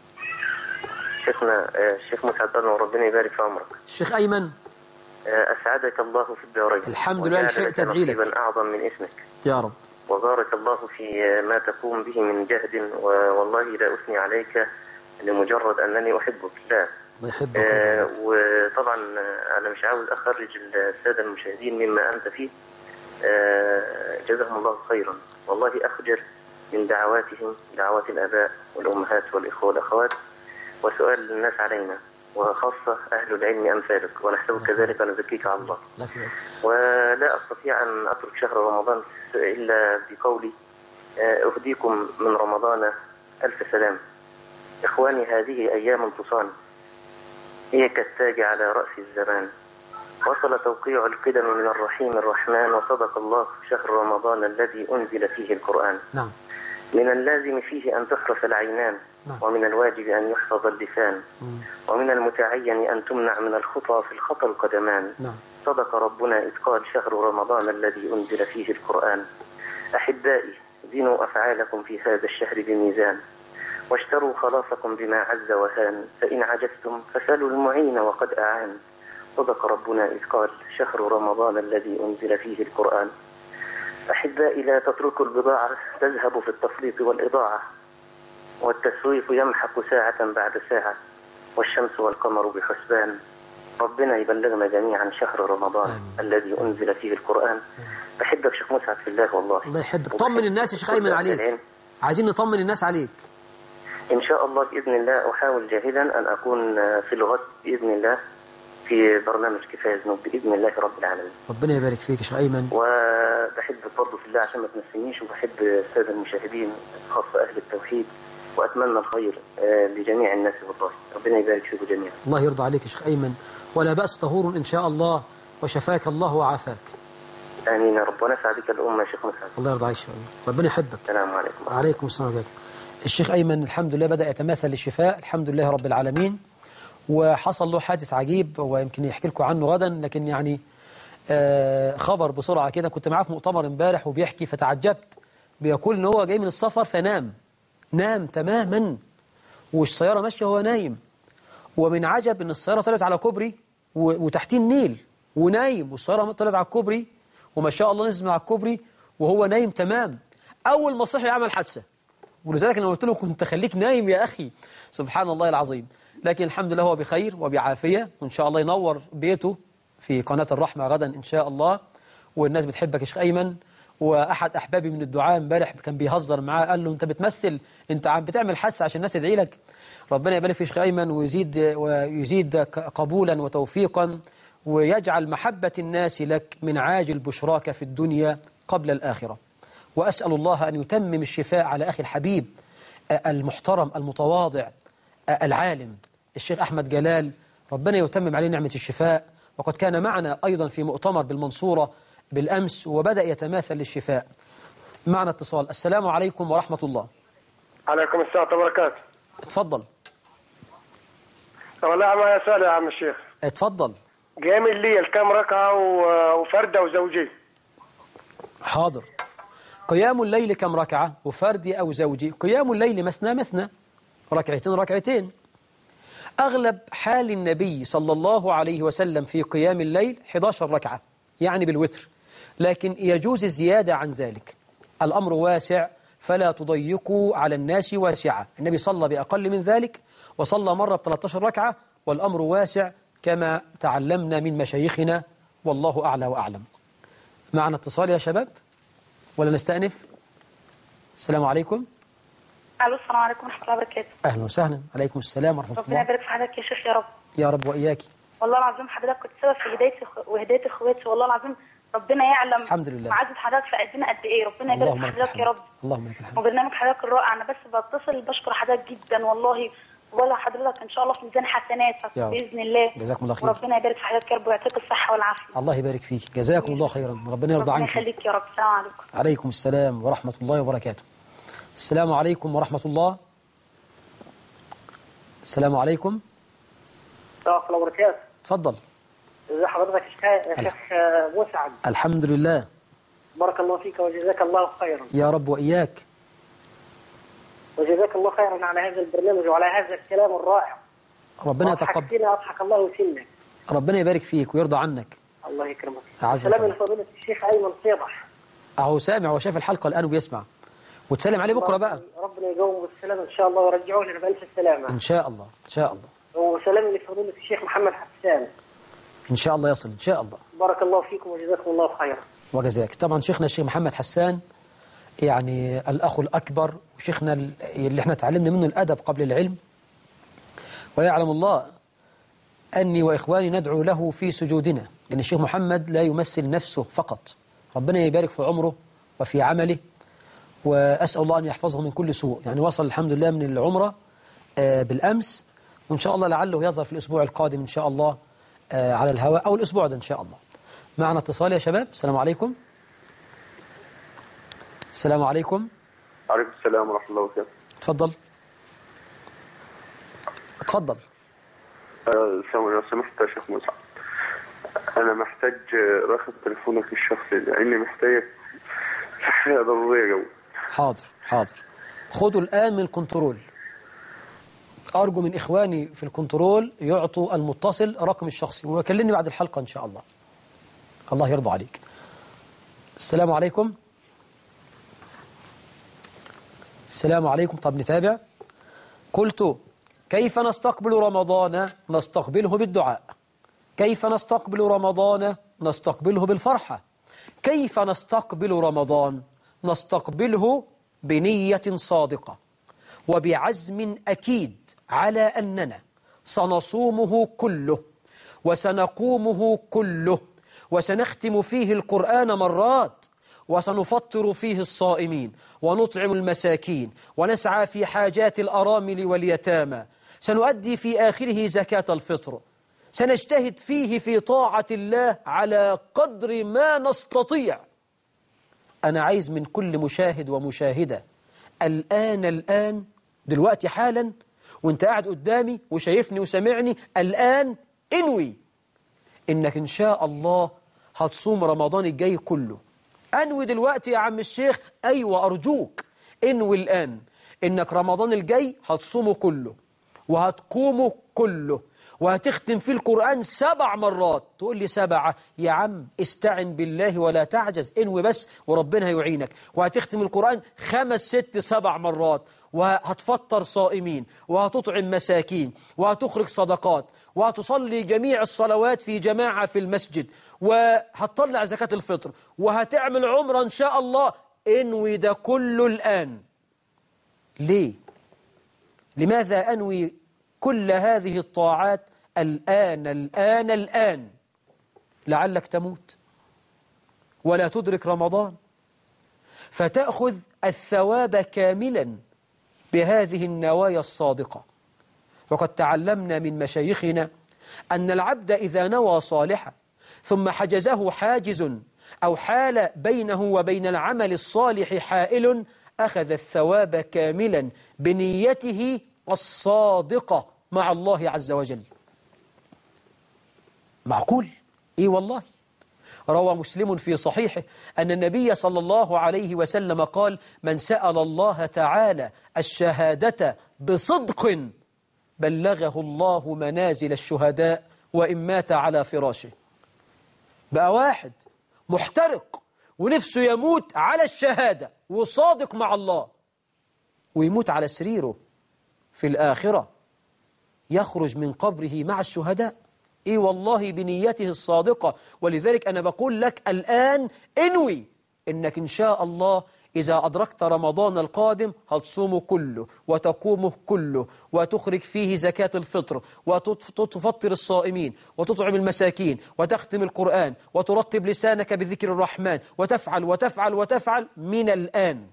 شيخنا آه، الشيخ مسعد بدر وربنا يبارك في عمرك الشيخ أيمن آه، أسعدك الله في الدارين الحمد لله، وجعل لحقت لك أدعي لك. نصيبا أعظم من اسمك يا رب وبارك الله في آه، ما تقوم به من جهد والله لا أثني عليك لمجرد أنني أحبك لا الله يحبك آه، ويبارك. وطبعا آه، أنا مش عاوز أخرج السادة المشاهدين مما أنت فيه آه، جزاهم الله خيرا والله أخجل من دعواتهم دعوات الآباء والأمهات والإخوة والأخوات وسؤال الناس علينا وخاصة أهل العلم أمثالك ونحسبك كذلك ونزكيك على الله الله يحفظك. ولا أستطيع أن أترك شهر رمضان إلا بقولي آه، أهديكم من رمضان ألف سلام إخواني هذه أيام تصان هي كالتاج على رأس الزمان وصل توقيع القدم من الرحيم الرحمن وصدق الله شهر رمضان الذي أنزل فيه القرآن نعم من اللازم فيه أن تحرس العينان نعم. ومن الواجب أن يحفظ اللسان ومن المتعين أن تمنع من الخطى في الخطى القدمان نعم صدق ربنا إذ قال شهر رمضان الذي أنزل فيه القرآن أحبائي زنوا أفعالكم في هذا الشهر بميزان واشتروا خلاصكم بما عز وهان فإن عجزتم فسلوا المعين وقد أعان صدق ربنا إذ قال شهر رمضان الذي أنزل فيه القرآن أحبائي لا تتركوا البضاعة تذهب في التفريط والإضاعة والتسويف يمحق ساعة بعد ساعة والشمس والقمر بحسبان ربنا يبلغنا جميعا شهر رمضان آمين. الذي أنزل فيه القرآن بحبك شيخ مسعد في الله والله الله يحبك وبحب طمن الناس يا شيخ كل أيمن أهل عليك العلم. عايزين نطمن الناس عليك إن شاء الله بإذن الله أحاول جاهدا أن أكون في الغد بإذن الله في برنامج كفاية ذنوب بإذن الله رب العالمين ربنا يبارك فيك يا شيخ أيمن وبحب برضه في الله عشان ما تنسينيش وبحب السادة المشاهدين خاصة أهل التوحيد وأتمنى الخير آه، لجميع الناس والله ربنا يبارك فيكم جميعا الله يرضى عليك يا شيخ أيمن ولا بأس طهور إن شاء الله وشفاك الله وعافاك آمين يا رب ونفع بك الأمة يا شيخ مسعد الله يرضى عليك يا شيخ أيمن ربنا يحبك السلام عليكم عليكم السلام عليكم الشيخ أيمن الحمد لله بدأ يتماثل للشفاء الحمد لله رب العالمين وحصل له حادث عجيب ويمكن يحكي لكم عنه غدا لكن يعني آه خبر بسرعة كده كنت معاه في مؤتمر امبارح وبيحكي فتعجبت بيقول ان هو جاي من السفر فنام نام تماما والسيارة ماشية وهو نايم ومن عجب ان السيارة طلعت على كوبري و- وتحتيه النيل ونايم والسيارة طلعت على الكوبري وما شاء الله نزل من على الكوبري وهو نايم تمام أول ما صحي عمل حادثة ولذلك أنا قلت له كنت خليك نايم يا أخي سبحان الله العظيم لكن الحمد لله هو بخير وبعافية وإن شاء الله ينور بيته في قناة الرحمة غدا إن شاء الله والناس بتحبك يا شيخ أيمن وأحد أحبابي من الدعاء امبارح كان بيهزر معاه قال له أنت بتمثل أنت عم بتعمل حاسة عشان الناس تدعي لك ربنا يبارك في شيخ أيمن ويزيد ويزيد ك- قبولا وتوفيقا ويجعل محبة الناس لك من عاجل بشراك في الدنيا قبل الآخرة وأسأل الله أن يتمم الشفاء على أخي الحبيب آه، المحترم المتواضع آه، العالم الشيخ أحمد جلال ربنا يتمم عليه نعمة الشفاء وقد كان معنا أيضا في مؤتمر بالمنصورة بالأمس وبدأ يتماثل للشفاء معنا اتصال السلام عليكم ورحمة الله عليكم السلام ورحمة الله وبركاته اتفضل والله ما يسأل يا عم الشيخ اتفضل قيام الليل كم ركعة و- وفردة وزوجية حاضر قيام الليل كم ركعة وفردي أو زوجي قيام الليل مثنى مثنى ركعتين ركعتين أغلب حال النبي صلى الله عليه وسلم في قيام الليل 11 ركعة يعني بالوتر لكن يجوز الزيادة عن ذلك الأمر واسع فلا تضيقوا على الناس واسعة النبي صلى بأقل من ذلك وصلى مرة ب 13 ركعة والأمر واسع كما تعلمنا من مشايخنا والله أعلى وأعلم معنا اتصال يا شباب ولا نستأنف السلام عليكم الو السلام عليكم ورحمه الله وبركاته أهلا وسهلا عليكم السلام ورحمة ربنا الله يبارك في حضرتك يا شيخ يا رب يا رب وإياك والله العظيم حضرتك كنت سبب في هدايه إخ- وهدايه اخواتي والله العظيم ربنا يعلم الحمد لله. معزه حضرتك في قدنا قد ايه ربنا يبارك اللهم في لك حضرتك يا الحمد رب اللهم لك الحمد وبرنامج حضرتك الرائع انا بس بتصل بشكر حضرتك جدا والله ولا حضرتك ان شاء الله في ميزان حسناتك يا رب. باذن الله جزاكم الله خير. وربنا يبارك في حضرتك يا رب ويعطيك الصحه والعافيه الله يبارك فيك جزاكم الله خيرا ربنا يرضى ربنا عنك يخليك يا رب السلام عليكم عليكم السلام ورحمة الله وبركاته السلام عليكم ورحمة الله السلام عليكم السلام الله وبركاته تفضل ازي حضرتك يا شيخ- يا شيخ مسعد الحمد لله بارك الله فيك وجزاك الله خيرا يا رب وإياك وجزاك الله خيرا على هذا البرنامج وعلى هذا الكلام الرائع ربنا يتقبل أضحكتنا أضحك الله سنك ربنا يبارك فيك ويرضى عنك الله يكرمك أعزك سلام الله. لفضيلة الشيخ أيمن صيبح أهو سامع وشاف الحلقة الآن وبيسمع وتسلم عليه بكرة بقى ربنا يقوم بالسلامة إن شاء الله ويرجعوه لنا بألف السلامة إن شاء الله إن شاء الله وسلام لفضيلة الشيخ محمد حسان إن شاء الله يصل إن شاء الله بارك الله فيكم وجزاكم الله خيرا وجزاك طبعا شيخنا الشيخ محمد حسان يعني الأخ الأكبر وشيخنا ال- اللي احنا تعلمنا منه الأدب قبل العلم ويعلم الله أني وإخواني ندعو له في سجودنا لأن الشيخ محمد لا يمثل نفسه فقط ربنا يبارك في عمره وفي عمله وأسأل الله أن يحفظه من كل سوء يعني وصل الحمد لله من العمرة آه، بالأمس وإن شاء الله لعله يظهر في الأسبوع القادم إن شاء الله آه، على الهواء أو الأسبوع ده إن شاء الله معنا اتصال يا شباب السلام عليكم السلام عليكم عليكم السلام ورحمة الله وبركاته اتفضل اتفضل آه، سامع لو سمحت يا شيخ مسعد أنا محتاج آه، رقم تليفونك الشخصي لأني محتاجك في حاجة ضرورية جوي حاضر حاضر خدوا الآن من كنترول أرجو من إخواني في الكنترول يعطوا المتصل رقم الشخصي ويكلمني بعد الحلقة إن شاء الله الله يرضى عليك السلام عليكم السلام عليكم طب نتابع قلت كيف نستقبل رمضان نستقبله بالدعاء كيف نستقبل رمضان نستقبله بالفرحة كيف نستقبل رمضان نستقبله بنية صادقة وبعزم أكيد على أننا سنصومه كله وسنقومه كله وسنختم فيه القرآن مرات وسنفطر فيه الصائمين ونطعم المساكين ونسعى في حاجات الأرامل واليتامى سنؤدي في آخره زكاة الفطر سنجتهد فيه في طاعة الله على قدر ما نستطيع أنا عايز من كل مشاهد ومشاهدة الآن الآن دلوقتي حالا وانت قاعد قدامي وشايفني وسامعني الآن انوي إنك إن شاء الله هتصوم رمضان الجاي كله أنوي دلوقتي يا عم الشيخ أيوة أرجوك انوي الآن إنك رمضان الجاي هتصومه كله وهتقومه كله وهتختم فيه القرآن سبع مرات تقول لي سبعة يا عم استعن بالله ولا تعجز انوي بس وربنا هيعينك وهتختم القرآن خمس ست سبع مرات وهتفطر صائمين وهتطعم مساكين وهتخرج صدقات وهتصلي جميع الصلوات في جماعة في المسجد وهتطلع زكاة الفطر وهتعمل عمرة إن شاء الله انوي ده كله الآن ليه؟ لماذا أنوي كل هذه الطاعات الآن الآن الآن لعلك تموت ولا تدرك رمضان فتأخذ الثواب كاملا بهذه النوايا الصادقة وقد تعلمنا من مشايخنا أن العبد إذا نوى صالحا ثم حجزه حاجز أو حال بينه وبين العمل الصالح حائل أخذ الثواب كاملا بنيته الصادقة مع الله عز وجل معقول إيه والله روى مسلم في صحيحه أن النبي صلى الله عليه وسلم قال من سأل الله تعالى الشهادة بصدق بلغه الله منازل الشهداء وإن مات على فراشه بقى واحد محترق ونفسه يموت على الشهادة وصادق مع الله ويموت على سريره في الآخرة يخرج من قبره مع الشهداء إيه والله بنيته الصادقة ولذلك أنا بقول لك الآن انوي إنك إن شاء الله إذا أدركت رمضان القادم هتصومه كله وتقومه كله وتخرج فيه زكاة الفطر وتفطر الصائمين وتطعم المساكين وتختم القرآن وترتب لسانك بذكر الرحمن وتفعل وتفعل وتفعل من الآن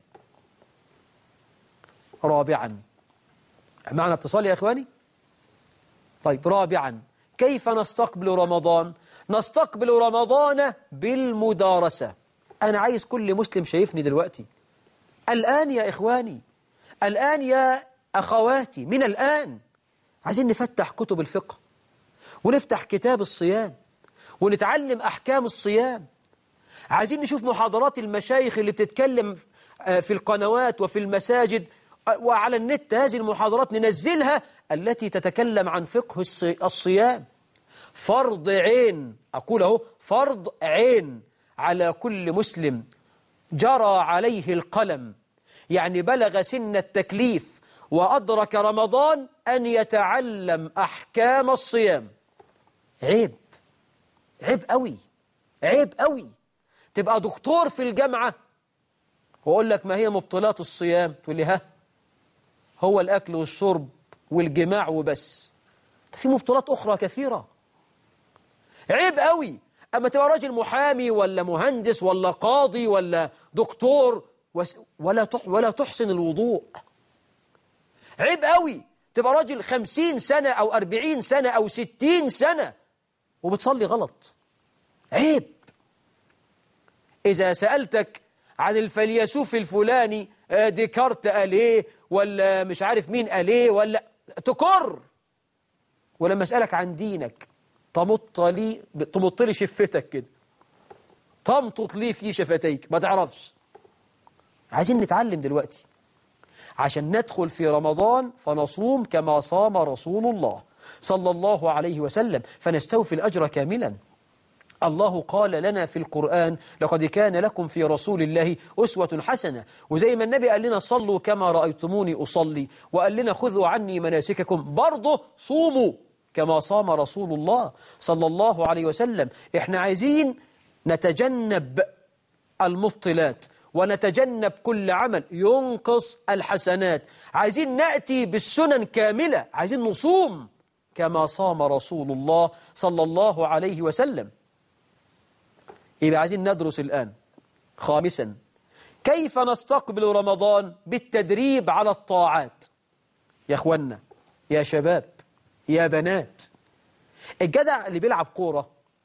رابعا معنا اتصال يا إخواني طيب رابعا كيف نستقبل رمضان نستقبل رمضان بالمدارسة أنا عايز كل مسلم شايفني دلوقتي الآن يا إخواني الآن يا أخواتي من الآن عايزين نفتح كتب الفقه ونفتح كتاب الصيام ونتعلم أحكام الصيام عايزين نشوف محاضرات المشايخ اللي بتتكلم في القنوات وفي المساجد وعلى النت هذه المحاضرات ننزلها التي تتكلم عن فقه الصيام فرض عين أقول أهو فرض عين على كل مسلم جرى عليه القلم يعني بلغ سن التكليف وأدرك رمضان أن يتعلم أحكام الصيام عيب عيب قوي عيب قوي تبقى دكتور في الجامعة وأقول لك ما هي مبطلات الصيام تقول لي ها هو الأكل والشرب والجماع وبس في مبطلات أخرى كثيرة عيب قوي أما تبقى راجل محامي ولا مهندس ولا قاضي ولا دكتور ولا ولا تحسن الوضوء عيب قوي تبقى راجل خمسين سنة أو أربعين سنة أو ستين سنة وبتصلي غلط عيب إذا سألتك عن الفيلسوف الفلاني آه، ديكارت قال ايه ولا مش عارف مين قال ايه ولا تكر ولما أسألك عن دينك تمط لي تمط لي شفتك كده تمطط لي في شفتيك ما تعرفش عايزين نتعلم دلوقتي عشان ندخل في رمضان فنصوم كما صام رسول الله صلى الله عليه وسلم فنستوفي الأجر كاملا الله قال لنا في القرآن لقد كان لكم في رسول الله أسوة حسنة وزي ما النبي قال لنا صلوا كما رأيتموني أصلي وقال لنا خذوا عني مناسككم برضه صوموا كما صام رسول الله صلى الله عليه وسلم احنا عايزين نتجنب المبطلات ونتجنب كل عمل ينقص الحسنات عايزين نأتي بالسنن كاملة عايزين نصوم كما صام رسول الله صلى الله عليه وسلم يبقى عايزين ندرس الآن خامسا كيف نستقبل رمضان بالتدريب على الطاعات يا أخوانا يا شباب يا بنات الجدع اللي بيلعب كورة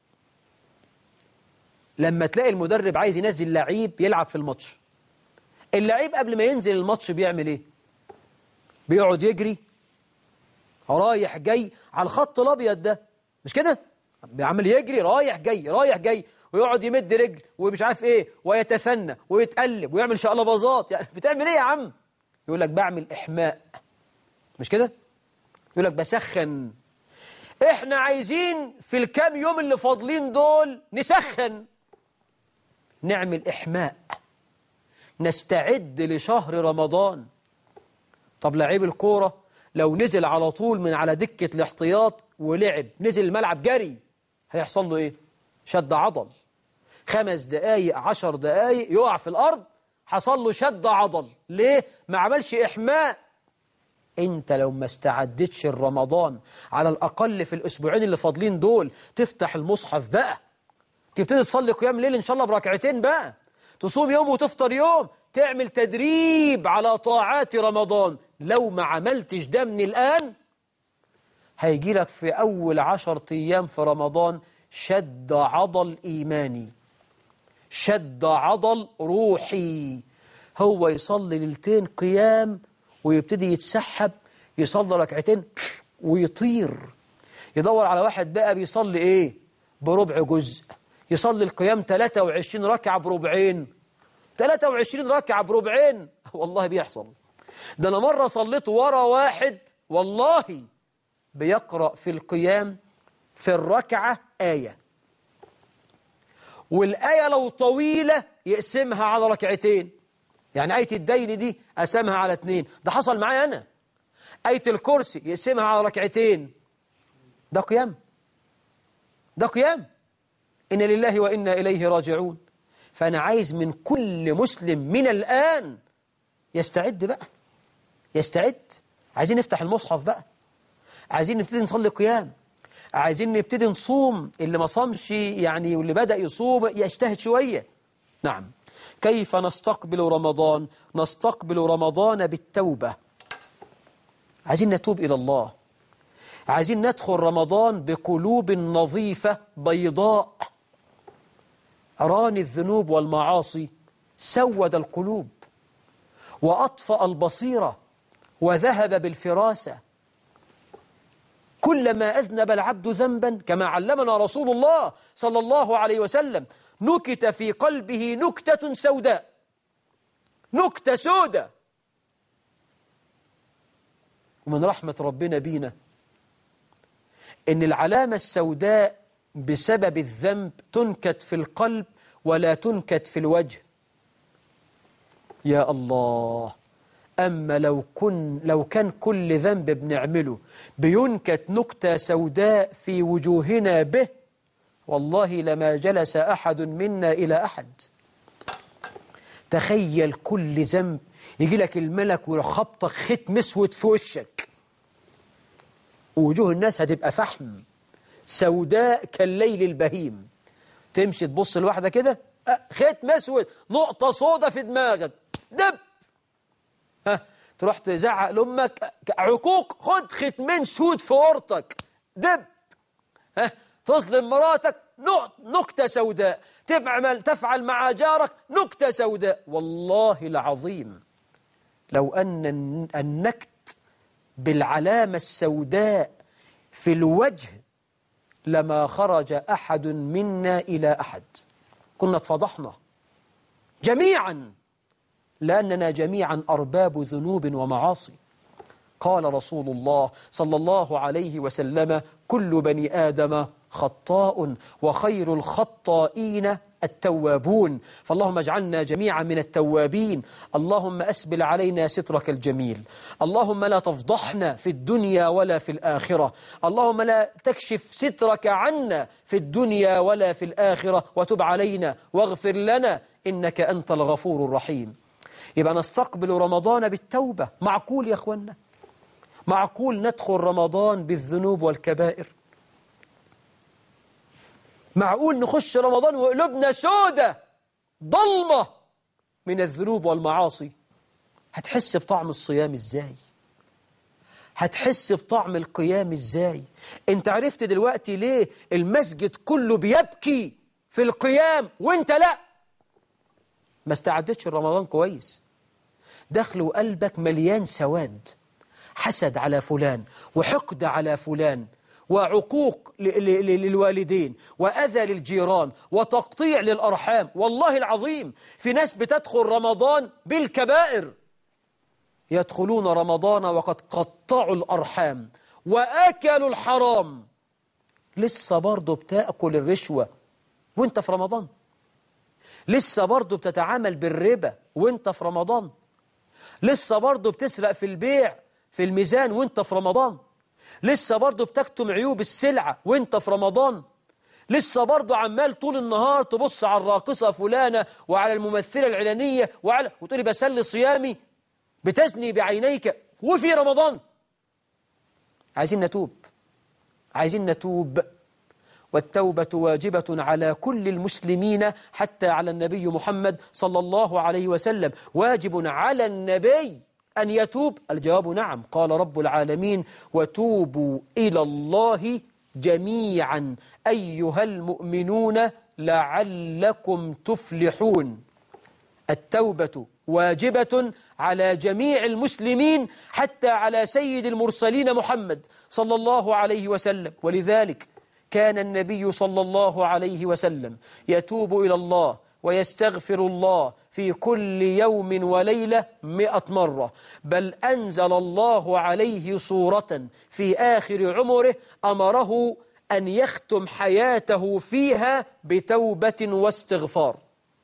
لما تلاقي المدرب عايز ينزل لعيب يلعب في الماتش اللعيب قبل ما ينزل الماتش بيعمل ايه بيقعد يجري رايح جاي على الخط الابيض ده مش كده بيعمل يجري رايح جاي رايح جاي ويقعد يمد رجل ومش عارف ايه ويتثنى ويتقلب ويعمل شقلباظات يعني بتعمل ايه يا عم يقول لك بعمل احماء مش كده يقول لك بسخن احنا عايزين في الكام يوم اللي فاضلين دول نسخن نعمل إحماء نستعد لشهر رمضان طب لعيب الكورة لو نزل على طول من على دكة الاحتياط ولعب نزل الملعب جري هيحصل له ايه شد عضل خمس دقايق عشر دقايق يقع في الأرض حصل له شد عضل ليه ما عملش إحماء انت لو ما استعدتش الرمضان على الأقل في الأسبوعين اللي فاضلين دول تفتح المصحف بقى تبتدي تصلي قيام ليل إن شاء الله بركعتين بقى تصوم يوم وتفطر يوم تعمل تدريب على طاعات رمضان لو ما عملتش ده من الآن هيجي لك في أول عشر أيام في رمضان شد عضل إيماني شد عضل روحي هو يصلي ليلتين قيام ويبتدي يتسحب يصلي ركعتين ويطير يدور على واحد بقى بيصلي ايه بربع جزء يصلي القيام 23 ركعة بربعين 23 ركعة بربعين والله بيحصل ده أنا مرة صليت ورا واحد والله بيقرأ في القيام في الركعة آية والآية لو طويلة يقسمها على ركعتين يعني آية الدين دي أسمها على اتنين ده حصل معايا أنا آية الكرسي يقسمها على ركعتين ده قيام ده قيام إن لله وإنا إليه راجعون فأنا عايز من كل مسلم من الآن يستعد بقى يستعد عايزين نفتح المصحف بقى عايزين نبتدي نصلي قيام عايزين نبتدي نصوم اللي ما صامش يعني واللي بدأ يصوم يجتهد شوية نعم كيف نستقبل رمضان نستقبل رمضان بالتوبة عايزين نتوب إلى الله عايزين ندخل رمضان بقلوب نظيفة بيضاء أراني الذنوب والمعاصي سود القلوب وأطفأ البصيرة وذهب بالفراسة كلما أذنب العبد ذنبا كما علمنا رسول الله صلى الله عليه وسلم نكت في قلبه نكتة سوداء نكتة سوداء ومن رحمة ربنا بينا إن العلامة السوداء بسبب الذنب تنكت في القلب ولا تنكت في الوجه يا الله أما لو, كن لو كان كل ذنب بنعمله بينكت نكتة سوداء في وجوهنا به والله لما جلس أحد منا إلى أحد تخيل كل ذنب يجي لك الملك ويخبطك ختم اسود في وشك ووجوه الناس هتبقى فحم سوداء كالليل البهيم تمشي تبص لواحدة كده ختم اسود نقطة سودة في دماغك دب ها تروح تزعق لأمك عقوق خد ختمين سود في ورطك دب ها تظلم مراتك نق- نكتة سوداء تفعل تفعل مع جارك نكتة سوداء والله العظيم لو أن النكت بالعلامة السوداء في الوجه لما خرج أحد منا إلى أحد كنا اتفضحنا جميعا لأننا جميعا أرباب ذنوب ومعاصي قال رسول الله صلى الله عليه وسلم كل بني آدم خطاء وخير الخطائين التوابون فاللهم اجعلنا جميعا من التوابين اللهم أسبل علينا سترك الجميل اللهم لا تفضحنا في الدنيا ولا في الآخرة اللهم لا تكشف سترك عنا في الدنيا ولا في الآخرة وتب علينا واغفر لنا إنك أنت الغفور الرحيم يبقى نستقبل رمضان بالتوبة معقول يا أخوانا معقول ندخل رمضان بالذنوب والكبائر معقول نخش رمضان وقلوبنا سودة ضلمة من الذنوب والمعاصي هتحس بطعم الصيام ازاي هتحس بطعم القيام ازاي انت عرفت دلوقتي ليه المسجد كله بيبكي في القيام وانت لا ما استعدتش رمضان كويس دخل قلبك مليان سواد حسد على فلان وحقد على فلان وعقوق ل- ل- ل- للوالدين وأذى للجيران وتقطيع للأرحام والله العظيم في ناس بتدخل رمضان بالكبائر يدخلون رمضان وقد قطعوا الأرحام وأكلوا الحرام لسه برضه بتأكل الرشوة وانت في رمضان لسه برضه بتتعامل بالربا وانت في رمضان لسه برضه بتسرق في البيع في الميزان وانت في رمضان لسه برضه بتكتم عيوب السلعة وانت في رمضان لسه برضه عمال طول النهار تبص على الراقصة فلانة وعلى الممثلة العلانية وعلى وتقولي بسلي صيامي بتزني بعينيك وفي رمضان عايزين نتوب عايزين نتوب والتوبة واجبة على كل المسلمين حتى على النبي محمد صلى الله عليه وسلم واجب على النبي أن يتوب الجواب نعم قال رب العالمين وتوبوا إلى الله جميعا أيها المؤمنون لعلكم تفلحون التوبة واجبة على جميع المسلمين حتى على سيد المرسلين محمد صلى الله عليه وسلم ولذلك كان النبي صلى الله عليه وسلم يتوب إلى الله ويستغفر الله في كل يوم وليلة مئة مرة بل أنزل الله عليه صورة في آخر عمره أمره أن يختم حياته فيها بتوبة واستغفار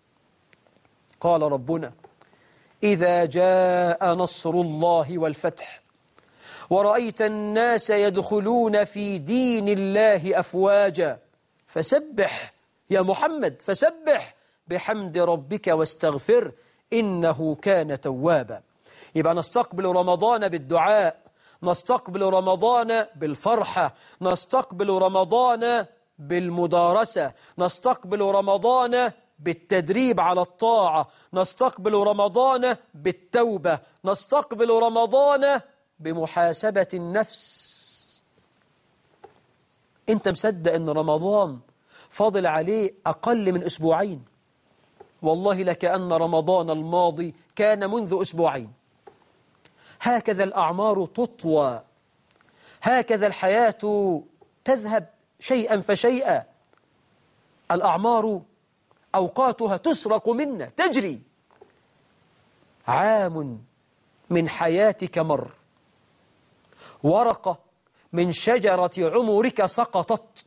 قال ربنا إذا جاء نصر الله والفتح ورأيت الناس يدخلون في دين الله أفواجا فسبح يا محمد فسبح بحمد ربك واستغفر إنه كان توابا يبقى نستقبل رمضان بالدعاء نستقبل رمضان بالفرحة نستقبل رمضان بالمدارسة نستقبل رمضان بالتدريب على الطاعة نستقبل رمضان بالتوبة نستقبل رمضان بمحاسبة النفس انت مصدق ان رمضان فاضل عليه أقل من أسبوعين والله لكأن رمضان الماضي كان منذ أسبوعين هكذا الأعمار تطوى هكذا الحياة تذهب شيئا فشيئا الأعمار أوقاتها تسرق منا تجري عام من حياتك مر ورقة من شجرة عمرك سقطت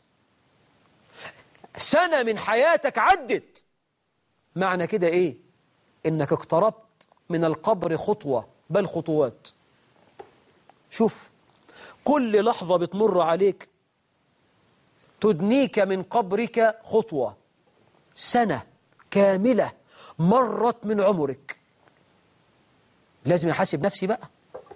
سنة من حياتك عدت معنى كده إيه إنك اقتربت من القبر خطوة بل خطوات شوف كل لحظة بتمر عليك تدنيك من قبرك خطوة سنة كاملة مرت من عمرك لازم يحاسب نفسي بقى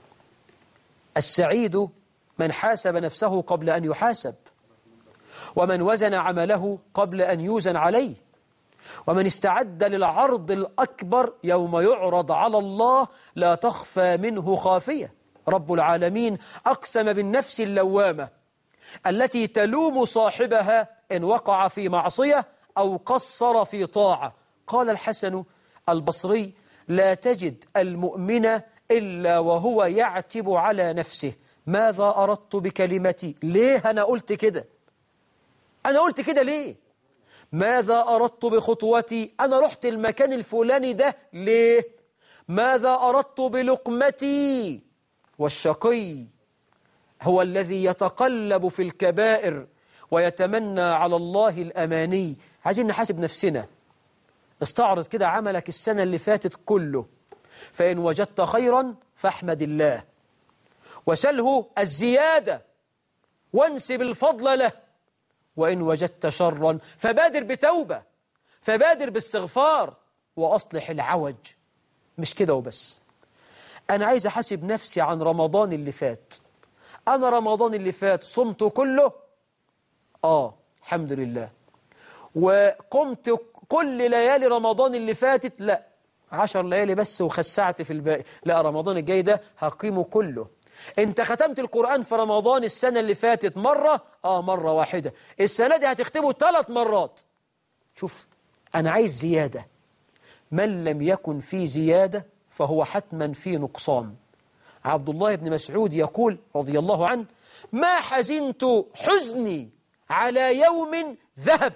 السعيد من حاسب نفسه قبل أن يحاسب ومن وزن عمله قبل أن يوزن عليه ومن استعد للعرض الأكبر يوم يعرض على الله لا تخفى منه خافية رب العالمين أقسم بالنفس اللوامة التي تلوم صاحبها إن وقع في معصية أو قصر في طاعة قال الحسن البصري لا تجد المؤمن إلا وهو يعتب على نفسه ماذا أردت بكلمتي ليه أنا قلت كده أنا قلت كده ليه ماذا أردت بخطوتي أنا رحت المكان الفلاني ده ليه ماذا أردت بلقمتي والشقي هو الذي يتقلب في الكبائر ويتمنى على الله الأماني عايزين نحاسب نفسنا استعرض كده عملك السنة اللي فاتت كله فإن وجدت خيرا فاحمد الله وسله الزيادة وانسب الفضل له وإن وجدت شرا فبادر بتوبة فبادر باستغفار وأصلح العوج مش كده وبس أنا عايز أحاسب نفسي عن رمضان اللي فات أنا رمضان اللي فات صمت كله آه الحمد لله وقمت كل ليالي رمضان اللي فاتت لا عشر ليالي بس وخسعت في الباقي لا رمضان الجاي ده هقيمه كله انت ختمت القرآن في رمضان السنة اللي فاتت مرة آه مرة واحدة السنة دي هتختمه ثلاث مرات شوف أنا عايز زيادة من لم يكن في زيادة فهو حتما في نقصان عبد الله بن مسعود يقول رضي الله عنه ما حزنت حزني على يوم ذهب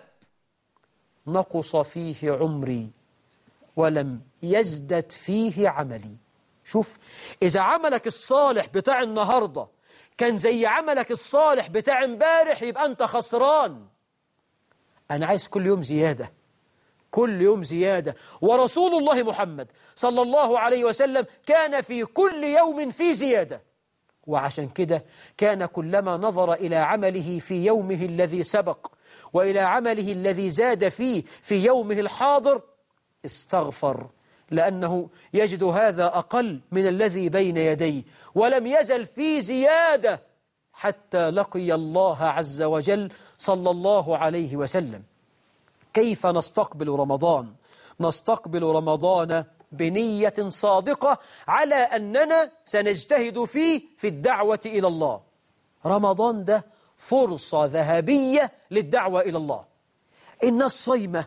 نقص فيه عمري ولم يزدد فيه عملي شوف إذا عملك الصالح بتاع النهاردة كان زي عملك الصالح بتاع امبارح يبقى أنت خسران أنا عايز كل يوم زيادة كل يوم زيادة ورسول الله محمد صلى الله عليه وسلم كان في كل يوم في زيادة وعشان كده كان كلما نظر إلى عمله في يومه الذي سبق وإلى عمله الذي زاد فيه في يومه الحاضر استغفر لأنه يجد هذا أقل من الذي بين يديه ولم يزل في زيادة حتى لقي الله عز وجل صلى الله عليه وسلم كيف نستقبل رمضان نستقبل رمضان بنية صادقة على أننا سنجتهد فيه في الدعوة إلى الله رمضان ده فرصة ذهبية للدعوة إلى الله الناس صيمة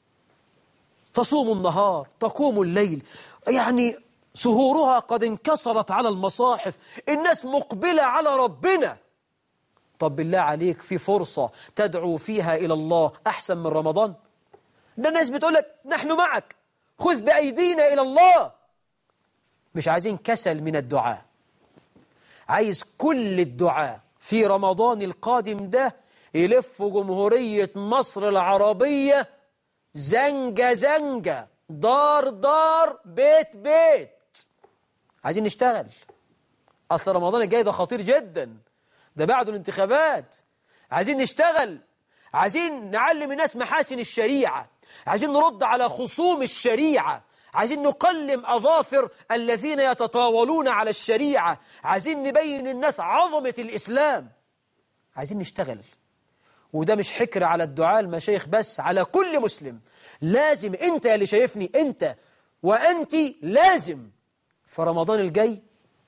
تصوم النهار تقوم الليل يعني سهورها قد انكسرت على المصاحف الناس مقبلة على ربنا طب بالله عليك في فرصة تدعو فيها إلى الله أحسن من رمضان ده الناس بتقولك نحن معك خذ بأيدينا إلى الله مش عايزين كسل من الدعاء عايز كل الدعاء في رمضان القادم ده يلف جمهورية مصر العربية زنجة زنجة دار دار بيت بيت عايزين نشتغل أصل رمضان الجاي ده خطير جدا ده بعد الانتخابات عايزين نشتغل عايزين نعلم الناس محاسن الشريعة عايزين نرد على خصوم الشريعة عايزين نقلم أظافر الذين يتطاولون على الشريعة عايزين نبين للناس عظمة الإسلام عايزين نشتغل وده مش حكر على الدعاء المشايخ بس على كل مسلم لازم انت اللي شايفني انت وانت لازم في رمضان الجاي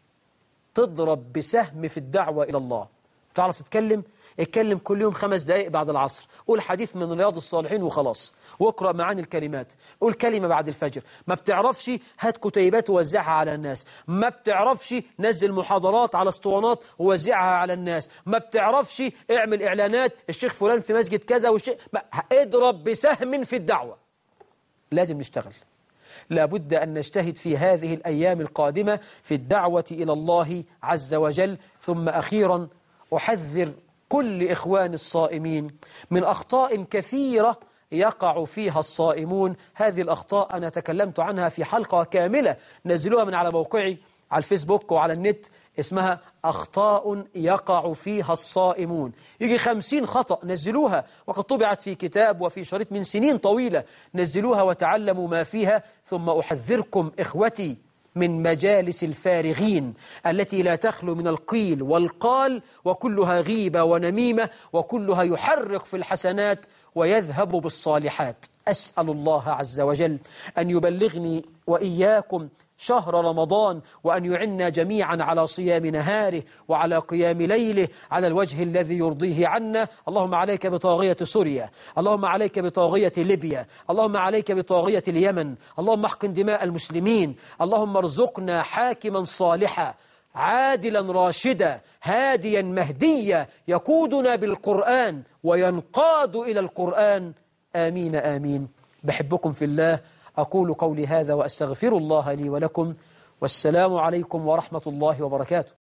تضرب بسهم في الدعوة إلى الله تعرف تتكلم اتكلم كل يوم خمس دقائق بعد العصر قول حديث من رياض الصالحين وخلاص واقرأ معاني الكلمات قول كلمة بعد الفجر ما بتعرفش هات كتيبات ووزعها على الناس ما بتعرفش نزل محاضرات على اسطوانات ووزعها على الناس ما بتعرفش اعمل إعلانات الشيخ فلان في مسجد كذا والشيخ ما- اضرب بسهم في الدعوة لازم نشتغل لابد أن نجتهد في هذه الأيام القادمة في الدعوة إلى الله عز وجل ثم أخيرا أحذر كل إخوان الصائمين من أخطاء كثيرة يقع فيها الصائمون هذه الأخطاء أنا تكلمت عنها في حلقة كاملة نزلوها من على موقعي على الفيسبوك وعلى النت اسمها أخطاء يقع فيها الصائمون يجي خمسين خطأ نزلوها وقد طبعت في كتاب وفي شريط من سنين طويلة نزلوها وتعلموا ما فيها ثم أحذركم إخوتي من مجالس الفارغين التي لا تخلو من القيل والقال وكلها غيبة ونميمة وكلها يحرق في الحسنات ويذهب بالصالحات أسأل الله عز وجل أن يبلغني وإياكم شهر رمضان وأن يعنا جميعا على صيام نهاره وعلى قيام ليله على الوجه الذي يرضيه عنا اللهم عليك بطاغية سوريا اللهم عليك بطاغية ليبيا اللهم عليك بطاغية اليمن اللهم احقن دماء المسلمين اللهم ارزقنا حاكما صالحا عادلا راشدا هاديا مهديا يقودنا بالقرآن وينقاد إلى القرآن آمين آمين بحبكم في الله أقول قولي هذا وأستغفر الله لي ولكم والسلام عليكم ورحمة الله وبركاته